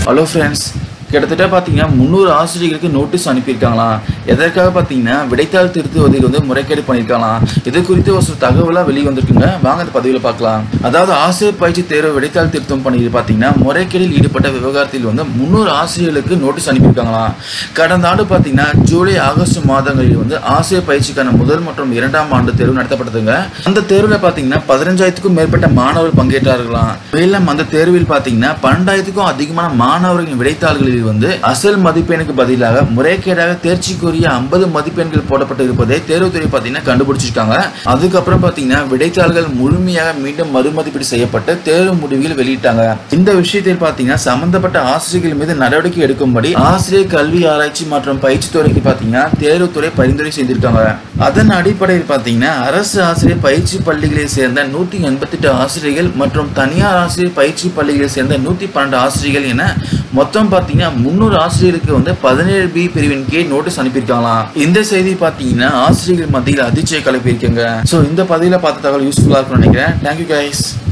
hello friends கிட்டத்தட்ட பார்த்தீங்கன்னா முந்நூறு ஆசிரியர்களுக்கு நோட்டீஸ் அனுப்பியிருக்காங்களாம் எதற்காக பார்த்தீங்கன்னா விடைத்தாள் திருத்துவதில் வந்து முறைகேடு பண்ணியிருக்காங்களாம் இது குறித்து ஒரு சில தகவலாக வெளியே வந்திருக்குங்க வாங்க அந்த பதிவில் பார்க்கலாம் அதாவது ஆசிரியர் பயிற்சி தேர்வு விடைத்தாள் திருத்தம் பணியில் பார்த்தீங்கன்னா முறைகேடில் ஈடுபட்ட விவகாரத்தில் வந்து முந்நூறு ஆசிரியர்களுக்கு நோட்டீஸ் அனுப்பியிருக்காங்களாம் கடந்த ஆண்டு பார்த்தீங்கன்னா ஜூலை ஆகஸ்ட் மாதங்களில் வந்து ஆசிரியர் பயிற்சிக்கான முதல் மற்றும் இரண்டாம் ஆண்டு தேர்வு நடத்தப்பட்டதுங்க அந்த தேர்வில் பார்த்தீங்கன்னா பதினஞ்சாயிரத்துக்கும் மேற்பட்ட மாணவர்கள் பங்கேற்றார்களாம் மேலும் அந்த தேர்வில் பார்த்தீங்கன்னா பன்னெண்டாயிரத்துக்கும் அதிகமான மாணவர்களின் விடைத்தாள்களில் வந்து அசல் மதிப்பெண்ணுக்கு பதிலாக முறைகேடாக தேர்ச்சிக்குரிய ஐம்பது மதிப்பெண்கள் போடப்பட்டு இருப்பதை தேர்வுத்துறை பார்த்தீங்கன்னா கண்டுபிடிச்சிருக்காங்க அதுக்கப்புறம் பார்த்தீங்கன்னா விடைத்தாள்கள் முழுமையாக மீண்டும் மறுமதிப்பீடு செய்யப்பட்டு தேர்வு முடிவுகள் வெளியிட்டாங்க இந்த விஷயத்தில் பார்த்தீங்கன்னா சம்பந்தப்பட்ட ஆசிரியர்கள் மீது நடவடிக்கை எடுக்கும்படி ஆசிரியர் கல்வி ஆராய்ச்சி மற்றும் பயிற்சி துறைக்கு பார்த்தீங்கன்னா தேர்வுத்துறை பரிந்துரை செய்திருக்காங்க அதன் அடிப்படையில் பார்த்தீங்கன்னா அரசு ஆசிரியர் பயிற்சி பள்ளிகளை சேர்ந்த நூற்றி எண்பத்தெட்டு ஆசிரியர்கள் மற்றும் தனியார் ஆசிரியர் பயிற்சி பள்ளிகளை சேர்ந்த நூற்றி பன்னெண்டு ஆசிரியர்கள் என மொத்தம் பார்த்தீங்கன்னா முந்நூறு ஆசிரியருக்கு வந்து பதினேழு பி பிரிவின் கீழ் நோட்டீஸ் அனுப்பியிருக்காங்களாம் இந்த செய்தி பார்த்தீங்கன்னா ஆசிரியர்கள் மத்தியில் அதிர்ச்சியை கிளப்பியிருக்கீங்க ஸோ இந்த பதிவில் பார்த்த தகவல் யூஸ்ஃபுல்லாக இருக்கும்னு நினைக்கிறேன் தேங்க்யூ கைஸ்